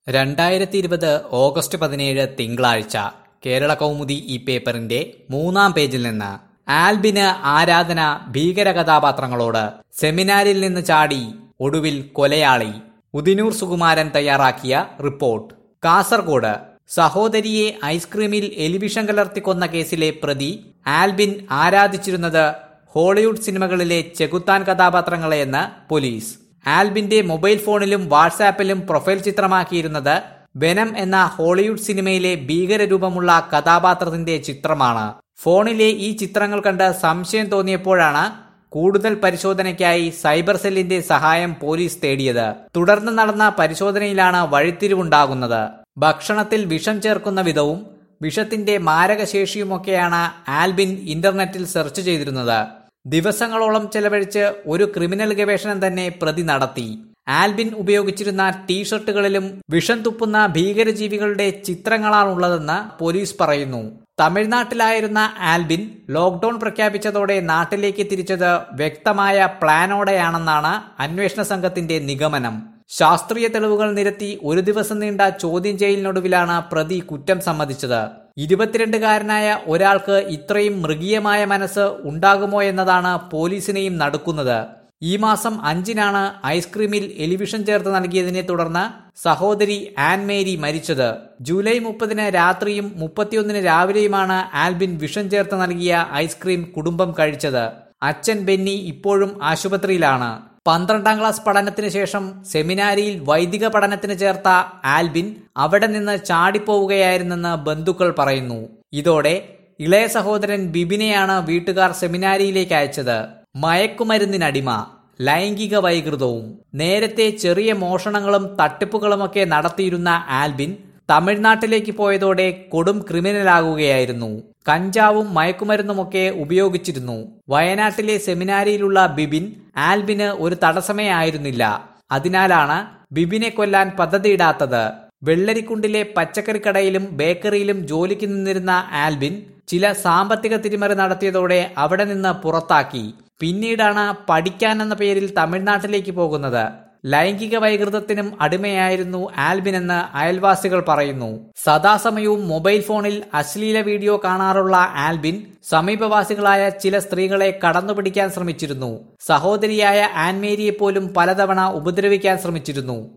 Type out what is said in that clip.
രണ്ടായിരത്തി ഇരുപത് ഓഗസ്റ്റ് പതിനേഴ് തിങ്കളാഴ്ച കേരള കൗമുദി ഈ പേപ്പറിന്റെ മൂന്നാം പേജിൽ നിന്ന് ആൽബിന് ആരാധന ഭീകര കഥാപാത്രങ്ങളോട് സെമിനാരിൽ നിന്ന് ചാടി ഒടുവിൽ കൊലയാളി ഉദിനൂർ സുകുമാരൻ തയ്യാറാക്കിയ റിപ്പോർട്ട് കാസർഗോഡ് സഹോദരിയെ ഐസ്ക്രീമിൽ എലിവിഷം കലർത്തി കൊന്ന കേസിലെ പ്രതി ആൽബിൻ ആരാധിച്ചിരുന്നത് ഹോളിവുഡ് സിനിമകളിലെ ചെകുത്താൻ കഥാപാത്രങ്ങളെയെന്ന് പോലീസ് ആൽബിന്റെ മൊബൈൽ ഫോണിലും വാട്സാപ്പിലും പ്രൊഫൈൽ ചിത്രമാക്കിയിരുന്നത് വെനം എന്ന ഹോളിവുഡ് സിനിമയിലെ ഭീകരരൂപമുള്ള കഥാപാത്രത്തിന്റെ ചിത്രമാണ് ഫോണിലെ ഈ ചിത്രങ്ങൾ കണ്ട് സംശയം തോന്നിയപ്പോഴാണ് കൂടുതൽ പരിശോധനയ്ക്കായി സൈബർ സെല്ലിന്റെ സഹായം പോലീസ് തേടിയത് തുടർന്ന് നടന്ന പരിശോധനയിലാണ് വഴിത്തിരിവുണ്ടാകുന്നത് ഭക്ഷണത്തിൽ വിഷം ചേർക്കുന്ന വിധവും വിഷത്തിന്റെ മാരകശേഷിയുമൊക്കെയാണ് ആൽബിൻ ഇന്റർനെറ്റിൽ സെർച്ച് ചെയ്തിരുന്നത് ദിവസങ്ങളോളം ചെലവഴിച്ച് ഒരു ക്രിമിനൽ ഗവേഷണം തന്നെ പ്രതി നടത്തി ആൽബിൻ ഉപയോഗിച്ചിരുന്ന ടീഷർട്ടുകളിലും വിഷം തുപ്പുന്ന ഭീകരജീവികളുടെ ചിത്രങ്ങളാണുള്ളതെന്ന് പോലീസ് പറയുന്നു തമിഴ്നാട്ടിലായിരുന്ന ആൽബിൻ ലോക്ഡൌൺ പ്രഖ്യാപിച്ചതോടെ നാട്ടിലേക്ക് തിരിച്ചത് വ്യക്തമായ പ്ലാനോടെയാണെന്നാണ് അന്വേഷണ സംഘത്തിന്റെ നിഗമനം ശാസ്ത്രീയ തെളിവുകൾ നിരത്തി ഒരു ദിവസം നീണ്ട ചോദ്യം ചെയ്യലിനൊടുവിലാണ് പ്രതി കുറ്റം സമ്മതിച്ചത് ഇരുപത്തിരണ്ടുകാരനായ ഒരാൾക്ക് ഇത്രയും മൃഗീയമായ മനസ്സ് ഉണ്ടാകുമോ എന്നതാണ് പോലീസിനെയും നടക്കുന്നത് ഈ മാസം അഞ്ചിനാണ് ഐസ്ക്രീമിൽ എലിവിഷൻ ചേർത്ത് നൽകിയതിനെ തുടർന്ന് സഹോദരി ആൻമേരി മരിച്ചത് ജൂലൈ മുപ്പതിന് രാത്രിയും മുപ്പത്തിയൊന്നിന് രാവിലെയുമാണ് ആൽബിൻ വിഷം ചേർത്ത് നൽകിയ ഐസ്ക്രീം കുടുംബം കഴിച്ചത് അച്ഛൻ ബെന്നി ഇപ്പോഴും ആശുപത്രിയിലാണ് പന്ത്രണ്ടാം ക്ലാസ് പഠനത്തിന് ശേഷം സെമിനാരിയിൽ വൈദിക പഠനത്തിന് ചേർത്ത ആൽബിൻ അവിടെ നിന്ന് ചാടിപ്പോവുകയായിരുന്നെന്ന് ബന്ധുക്കൾ പറയുന്നു ഇതോടെ ഇളയ സഹോദരൻ ബിബിനെയാണ് വീട്ടുകാർ സെമിനാരിയിലേക്ക് അയച്ചത് മയക്കുമരുന്നിനടിമ ലൈംഗിക വൈകൃതവും നേരത്തെ ചെറിയ മോഷണങ്ങളും തട്ടിപ്പുകളുമൊക്കെ നടത്തിയിരുന്ന ആൽബിൻ തമിഴ്നാട്ടിലേക്ക് പോയതോടെ കൊടും ക്രിമിനലാകുകയായിരുന്നു കഞ്ചാവും മയക്കുമരുന്നുമൊക്കെ ഉപയോഗിച്ചിരുന്നു വയനാട്ടിലെ സെമിനാരിയിലുള്ള ബിബിൻ ആൽബിന് ഒരു തടസ്സമേ ആയിരുന്നില്ല അതിനാലാണ് ബിബിനെ കൊല്ലാൻ പദ്ധതിയിടാത്തത് വെള്ളരിക്കുണ്ടിലെ പച്ചക്കറിക്കടയിലും ബേക്കറിയിലും ജോലിക്ക് നിന്നിരുന്ന ആൽബിൻ ചില സാമ്പത്തിക തിരിമറി നടത്തിയതോടെ അവിടെ നിന്ന് പുറത്താക്കി പിന്നീടാണ് പഠിക്കാൻ എന്ന പേരിൽ തമിഴ്നാട്ടിലേക്ക് പോകുന്നത് ലൈംഗിക വൈകൃതത്തിനും അടിമയായിരുന്നു ആൽബിൻ എന്ന് അയൽവാസികൾ പറയുന്നു സദാസമയവും മൊബൈൽ ഫോണിൽ അശ്ലീല വീഡിയോ കാണാറുള്ള ആൽബിൻ സമീപവാസികളായ ചില സ്ത്രീകളെ കടന്നുപിടിക്കാൻ ശ്രമിച്ചിരുന്നു സഹോദരിയായ ആൻമേരിയെ പോലും പലതവണ ഉപദ്രവിക്കാൻ ശ്രമിച്ചിരുന്നു